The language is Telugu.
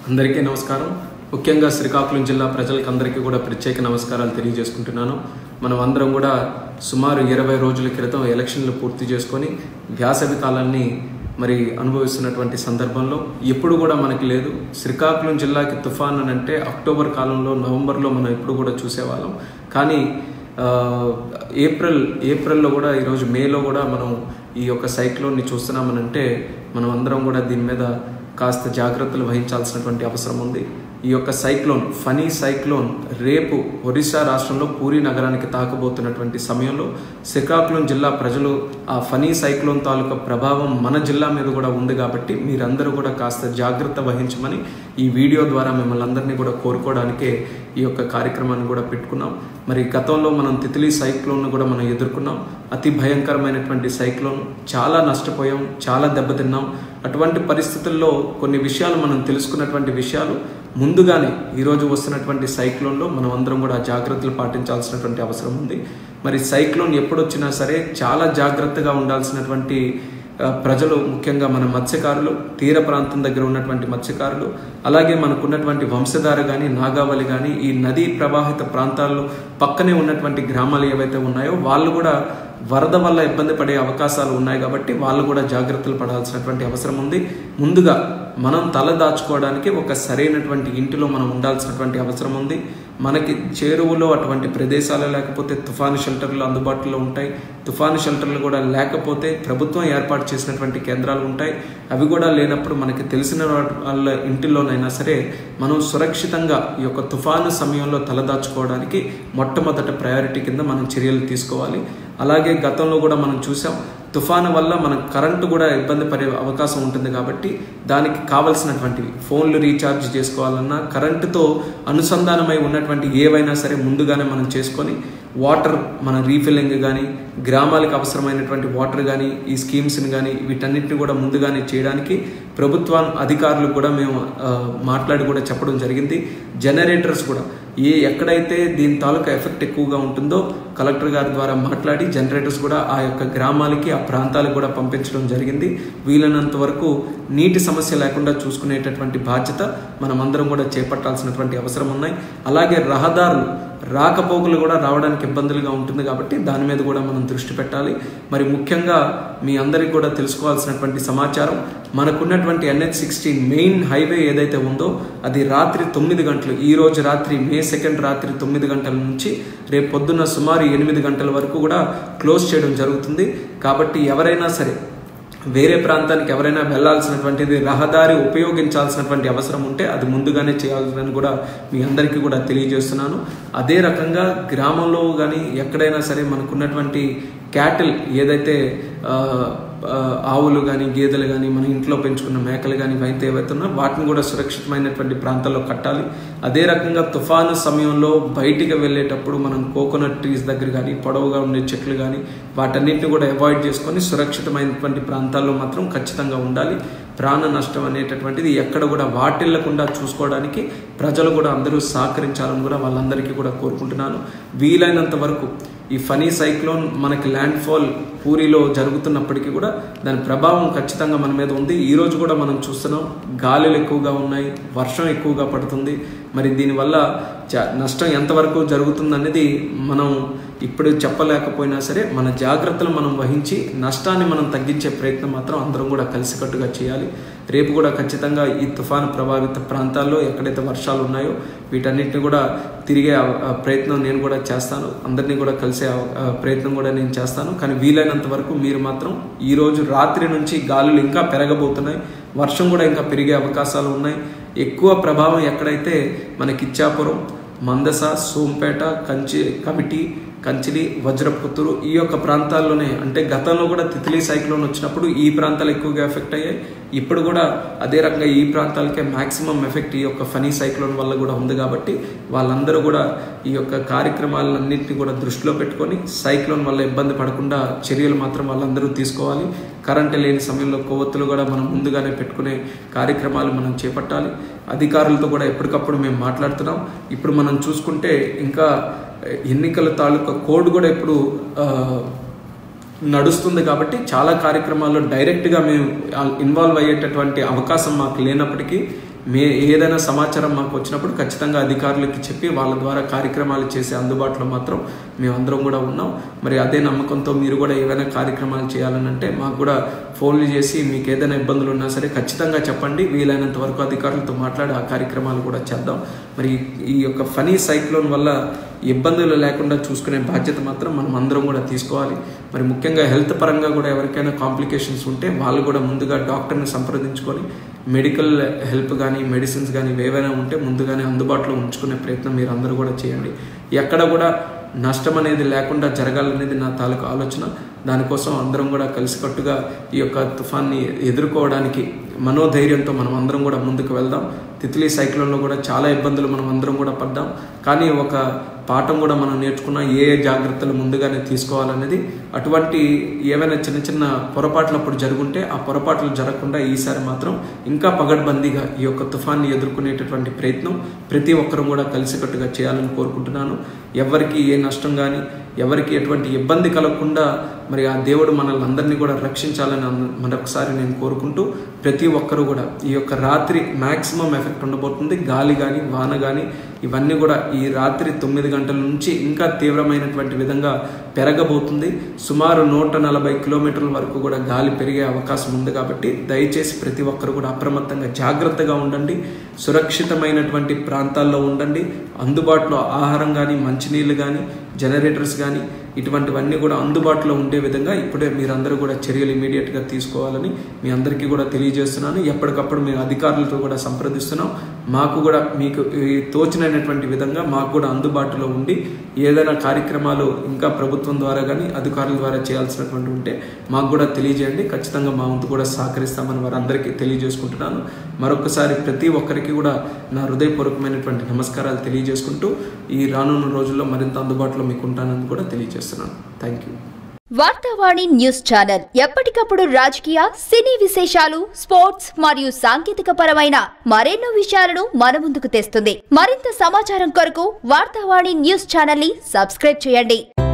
అందరికీ నమస్కారం ముఖ్యంగా శ్రీకాకుళం జిల్లా ప్రజలకు అందరికీ కూడా ప్రత్యేక నమస్కారాలు తెలియజేసుకుంటున్నాను మనం అందరం కూడా సుమారు ఇరవై రోజుల క్రితం ఎలక్షన్లు పూర్తి చేసుకొని వేసవి కాలాన్ని మరి అనుభవిస్తున్నటువంటి సందర్భంలో ఎప్పుడు కూడా మనకి లేదు శ్రీకాకుళం జిల్లాకి తుఫాన్ అని అంటే అక్టోబర్ కాలంలో నవంబర్లో మనం ఎప్పుడు కూడా చూసేవాళ్ళం కానీ ఆ, ఏప్రిల్ ఏప్రిల్లో కూడా ఈరోజు మేలో కూడా మనం ఈ యొక్క సైక్లోన్ని చూస్తున్నామనంటే మనం అందరం కూడా దీని మీద కాస్త జాగ్రత్తలు వహించాల్సినటువంటి అవసరం ఉంది ఈ యొక్క సైక్లోన్ ఫనీ సైక్లోన్ రేపు ఒరిస్సా రాష్ట్రంలో పూరి నగరానికి తాకబోతున్నటువంటి సమయంలో శ్రీకాకుళం జిల్లా ప్రజలు ఆ ఫనీ సైక్లోన్ తాలూకా ప్రభావం మన జిల్లా మీద కూడా ఉంది కాబట్టి మీరందరూ కూడా కాస్త జాగ్రత్త వహించమని ఈ వీడియో ద్వారా మిమ్మల్ని అందరినీ కూడా కోరుకోవడానికే ఈ యొక్క కార్యక్రమాన్ని కూడా పెట్టుకున్నాం మరి గతంలో మనం తిత్లీ సైక్లోన్ కూడా మనం ఎదుర్కొన్నాం అతి భయంకరమైనటువంటి సైక్లోన్ చాలా నష్టపోయాం చాలా దెబ్బతిన్నాం అటువంటి పరిస్థితుల్లో కొన్ని విషయాలు మనం తెలుసుకున్నటువంటి విషయాలు ముందుగానే ఈరోజు వస్తున్నటువంటి సైక్లోన్లో మనం అందరం కూడా జాగ్రత్తలు పాటించాల్సినటువంటి అవసరం ఉంది మరి సైక్లోన్ ఎప్పుడు వచ్చినా సరే చాలా జాగ్రత్తగా ఉండాల్సినటువంటి ఆ, ప్రజలు ముఖ్యంగా మన మత్స్యకారులు తీర ప్రాంతం దగ్గర ఉన్నటువంటి మత్స్యకారులు అలాగే మనకున్నటువంటి వంశధార కానీ నాగావళి కానీ ఈ నదీ ప్రవాహిత ప్రాంతాల్లో పక్కనే ఉన్నటువంటి గ్రామాలు ఏవైతే ఉన్నాయో వాళ్ళు కూడా వరద వల్ల ఇబ్బంది పడే అవకాశాలు ఉన్నాయి కాబట్టి వాళ్ళు కూడా జాగ్రత్తలు పడాల్సినటువంటి అవసరం ఉంది ముందుగా మనం తల దాచుకోవడానికి ఒక సరైనటువంటి ఇంటిలో మనం ఉండాల్సినటువంటి అవసరం ఉంది మనకి చేరువలో అటువంటి ప్రదేశాలు లేకపోతే తుఫాను షెల్టర్లు అందుబాటులో ఉంటాయి తుఫాను షెల్టర్లు కూడా లేకపోతే ప్రభుత్వం ఏర్పాటు చేసినటువంటి కేంద్రాలు ఉంటాయి అవి కూడా లేనప్పుడు మనకి తెలిసిన వాళ్ళ ఇంటిలోనైనా సరే మనం సురక్షితంగా ఈ యొక్క తుఫాను సమయంలో తలదాచుకోవడానికి మొట్టమొదట ప్రయారిటీ కింద మనం చర్యలు తీసుకోవాలి అలాగే గతంలో కూడా మనం చూసాం తుఫాను వల్ల మనం కరెంటు కూడా ఇబ్బంది పడే అవకాశం ఉంటుంది కాబట్టి దానికి కావలసినటువంటివి ఫోన్లు రీఛార్జ్ చేసుకోవాలన్నా కరెంటుతో అనుసంధానమై ఉన్నటువంటి ఏవైనా సరే ముందుగానే మనం చేసుకొని వాటర్ మన రీఫిల్లింగ్ కానీ గ్రామాలకు అవసరమైనటువంటి వాటర్ కానీ ఈ స్కీమ్స్ని కానీ వీటన్నిటిని కూడా ముందుగానే చేయడానికి ప్రభుత్వ అధికారులు కూడా మేము ఆ, మాట్లాడి కూడా చెప్పడం జరిగింది జనరేటర్స్ కూడా ఏ ఎక్కడైతే దీని తాలూకా ఎఫెక్ట్ ఎక్కువగా ఉంటుందో కలెక్టర్ గారి ద్వారా మాట్లాడి జనరేటర్స్ కూడా ఆ యొక్క గ్రామాలకి ఆ ప్రాంతాలకు కూడా పంపించడం జరిగింది వీలైనంత వరకు నీటి సమస్య లేకుండా చూసుకునేటటువంటి బాధ్యత మనం అందరం కూడా చేపట్టాల్సినటువంటి అవసరం ఉన్నాయి అలాగే రహదారులు రాకపోకలు కూడా రావడానికి ఇబ్బందులుగా ఉంటుంది కాబట్టి దాని మీద కూడా మనం దృష్టి పెట్టాలి మరి ముఖ్యంగా మీ అందరికీ కూడా తెలుసుకోవాల్సినటువంటి సమాచారం మనకున్నటువంటి ఎన్హెచ్ సిక్స్టీన్ మెయిన్ హైవే ఏదైతే ఉందో అది రాత్రి తొమ్మిది గంటలు ఈ రోజు రాత్రి మే సెకండ్ రాత్రి తొమ్మిది గంటల నుంచి రేపు పొద్దున్న సుమారు ఎనిమిది గంటల వరకు కూడా క్లోజ్ చేయడం జరుగుతుంది కాబట్టి ఎవరైనా సరే వేరే ప్రాంతానికి ఎవరైనా వెళ్లాల్సినటువంటిది రహదారి ఉపయోగించాల్సినటువంటి అవసరం ఉంటే అది ముందుగానే చేయాలని కూడా మీ అందరికీ కూడా తెలియజేస్తున్నాను అదే రకంగా గ్రామంలో కానీ ఎక్కడైనా సరే మనకున్నటువంటి క్యాటిల్ ఏదైతే ఆ, ఆ, ఆవులు కానీ గేదెలు కానీ మన ఇంట్లో పెంచుకున్న మేకలు కానీ ఇవైతే ఏవైతే ఉన్నా వాటిని కూడా సురక్షితమైనటువంటి ప్రాంతాల్లో కట్టాలి అదే రకంగా తుఫాను సమయంలో బయటికి వెళ్ళేటప్పుడు మనం కోకోనట్ ట్రీస్ దగ్గర కానీ పొడవుగా ఉండే చెట్లు కానీ వాటన్నిటిని కూడా అవాయిడ్ చేసుకొని సురక్షితమైనటువంటి ప్రాంతాల్లో మాత్రం ఖచ్చితంగా ఉండాలి ప్రాణ నష్టం అనేటటువంటిది ఎక్కడ కూడా వాటిల్లకుండా చూసుకోవడానికి ప్రజలు కూడా అందరూ సహకరించాలని కూడా వాళ్ళందరికీ కూడా కోరుకుంటున్నాను వీలైనంత వరకు ఈ ఫనీ సైక్లోన్ మనకి ల్యాండ్ ఫాల్ పూరిలో జరుగుతున్నప్పటికీ కూడా దాని ప్రభావం ఖచ్చితంగా మన మీద ఉంది ఈ రోజు కూడా మనం చూస్తున్నాం గాలులు ఎక్కువగా ఉన్నాయి వర్షం ఎక్కువగా పడుతుంది మరి దీనివల్ల చ- నష్టం ఎంతవరకు జరుగుతుందనేది మనం ఇప్పుడు చెప్పలేకపోయినా సరే మన జాగ్రత్తలు మనం వహించి నష్టాన్ని మనం తగ్గించే ప్రయత్నం మాత్రం అందరం కూడా కలిసికట్టుగా చేయాలి రేపు కూడా ఖచ్చితంగా ఈ తుఫాను ప్రభావిత ప్రాంతాల్లో ఎక్కడైతే వర్షాలు ఉన్నాయో వీటన్నిటిని కూడా తిరిగే అవ- ఆ ప్రయత్నం నేను కూడా చేస్తాను అందరినీ కూడా కలిసే అవ- ఆ ప్రయత్నం కూడా నేను చేస్తాను కానీ వీలైనంత వరకు మీరు మాత్రం ఈ రోజు రాత్రి నుంచి గాలులు ఇంకా పెరగబోతున్నాయి వర్షం కూడా ఇంకా పెరిగే అవకాశాలు ఉన్నాయి ఎక్కువ ప్రభావం ఎక్కడైతే మనకి ఇచ్చాపురం మందస సోంపేట కంచి కమిటి కంచిలి వజ్రపుత్తూరు ఈ యొక్క ప్రాంతాల్లోనే అంటే గతంలో కూడా తిత్లీ సైక్లోన్ వచ్చినప్పుడు ఈ ప్రాంతాలు ఎక్కువగా ఎఫెక్ట్ అయ్యాయి ఇప్పుడు కూడా అదే రకంగా ఈ ప్రాంతాలకే మాక్సిమం ఎఫెక్ట్ ఈ యొక్క ఫనీ సైక్లోన్ వల్ల కూడా ఉంది కాబట్టి వాళ్ళందరూ కూడా ఈ యొక్క కార్యక్రమాలన్నింటినీ కూడా దృష్టిలో పెట్టుకొని సైక్లోన్ వల్ల ఇబ్బంది పడకుండా చర్యలు మాత్రం వాళ్ళందరూ తీసుకోవాలి కరెంటు లేని సమయంలో కొవ్వొత్తులు కూడా మనం ముందుగానే పెట్టుకునే కార్యక్రమాలు మనం చేపట్టాలి అధికారులతో కూడా ఎప్పటికప్పుడు మేము మాట్లాడుతున్నాం ఇప్పుడు మనం చూసుకుంటే ఇంకా ఎన్నికల తాలూకా కోడ్ కూడా ఇప్పుడు ఆ, నడుస్తుంది కాబట్టి చాలా కార్యక్రమాల్లో డైరెక్ట్గా మేము ఇన్వాల్వ్ అయ్యేటటువంటి అవకాశం మాకు లేనప్పటికీ మే ఏదైనా సమాచారం మాకు వచ్చినప్పుడు ఖచ్చితంగా అధికారులకి చెప్పి వాళ్ళ ద్వారా కార్యక్రమాలు చేసే అందుబాటులో మాత్రం మేమందరం కూడా ఉన్నాం మరి అదే నమ్మకంతో మీరు కూడా ఏవైనా కార్యక్రమాలు చేయాలని అంటే మాకు కూడా ఫోన్లు చేసి మీకు ఏదైనా ఇబ్బందులు ఉన్నా సరే ఖచ్చితంగా చెప్పండి వీలైనంత వరకు అధికారులతో మాట్లాడి ఆ కార్యక్రమాలు కూడా చేద్దాం మరి ఈ యొక్క ఫనీ సైక్లోన్ వల్ల ఇబ్బందులు లేకుండా చూసుకునే బాధ్యత మాత్రం మనం అందరం కూడా తీసుకోవాలి మరి ముఖ్యంగా హెల్త్ పరంగా కూడా ఎవరికైనా కాంప్లికేషన్స్ ఉంటే వాళ్ళు కూడా ముందుగా డాక్టర్ని సంప్రదించుకొని మెడికల్ హెల్ప్ కానీ మెడిసిన్స్ కానీ ఏవైనా ఉంటే ముందుగానే అందుబాటులో ఉంచుకునే ప్రయత్నం మీరు అందరూ కూడా చేయండి ఎక్కడ కూడా నష్టం అనేది లేకుండా జరగాలనేది నా తాలూకు ఆలోచన దానికోసం అందరం కూడా కలిసికట్టుగా ఈ యొక్క తుఫాన్ని ఎదుర్కోవడానికి మనోధైర్యంతో మనం అందరం కూడా ముందుకు వెళ్దాం తిత్లీ సైక్లోన్లో కూడా చాలా ఇబ్బందులు మనం అందరం కూడా పడ్డాం కానీ ఒక పాఠం కూడా మనం నేర్చుకున్న ఏ ఏ జాగ్రత్తలు ముందుగానే తీసుకోవాలనేది అటువంటి ఏవైనా చిన్న చిన్న పొరపాట్లు అప్పుడు జరుగుంటే ఆ పొరపాట్లు జరగకుండా ఈసారి మాత్రం ఇంకా పగడ్బందీగా ఈ యొక్క తుఫాన్ని ఎదుర్కొనేటటువంటి ప్రయత్నం ప్రతి ఒక్కరూ కూడా కలిసికట్టుగా చేయాలని కోరుకుంటున్నాను ఎవరికి ఏ నష్టం కానీ ఎవరికి ఎటువంటి ఇబ్బంది కలగకుండా మరి ఆ దేవుడు మనల్ని అందరినీ కూడా రక్షించాలని అన్న- మరొకసారి నేను కోరుకుంటూ ప్రతి ఒక్కరూ కూడా ఈ యొక్క రాత్రి మ్యాక్సిమం ఎఫెక్ట్ ఉండబోతుంది గాలి కానీ వాన కానీ ఇవన్నీ కూడా ఈ రాత్రి తొమ్మిది గంటల నుంచి ఇంకా తీవ్రమైనటువంటి విధంగా పెరగబోతుంది సుమారు నూట నలభై కిలోమీటర్ల వరకు కూడా గాలి పెరిగే అవకాశం ఉంది కాబట్టి దయచేసి ప్రతి ఒక్కరు కూడా అప్రమత్తంగా జాగ్రత్తగా ఉండండి సురక్షితమైనటువంటి ప్రాంతాల్లో ఉండండి అందుబాటులో ఆహారం కానీ మంచినీళ్ళు కానీ జనరేటర్స్ కానీ ఇటువంటివన్నీ కూడా అందుబాటులో ఉండే విధంగా ఇప్పుడే మీరందరూ కూడా చర్యలు ఇమీడియట్గా తీసుకోవాలని మీ అందరికీ కూడా తెలియజేస్తున్నాను ఎప్పటికప్పుడు మేము అధికారులతో కూడా సంప్రదిస్తున్నాం మాకు కూడా మీకు ఈ తోచినటువంటి విధంగా మాకు కూడా అందుబాటులో ఉండి ఏదైనా కార్యక్రమాలు ఇంకా ప్రభుత్వం ద్వారా కానీ అధికారుల ద్వారా చేయాల్సినటువంటి ఉంటే మాకు కూడా తెలియజేయండి ఖచ్చితంగా మా వంతు కూడా సహకరిస్తామని వారందరికీ తెలియజేసుకుంటున్నాను మరొకసారి ప్రతి ఒక్కరికి కూడా నా హృదయపూర్వకమైనటువంటి నమస్కారాలు తెలియజేసుకుంటూ ఈ రానున్న రోజుల్లో మరింత అందుబాటులో మీకు ఉంటానని కూడా తెలియజేస్తున్నాను thank you Vartavani news channel ఎప్పటికప్పుడు రాజకీయ సినీ విశేషాలు స్పోర్ట్స్ మరియు సాంకేతిక పరమైన మరెన్నో విషయాలను మన ముందుకు తెస్తుంది మరింత సమాచారం కొరకు వార్తావాణి న్యూస్ ఛానల్ ని సబ్స్క్రైబ్ చేయండి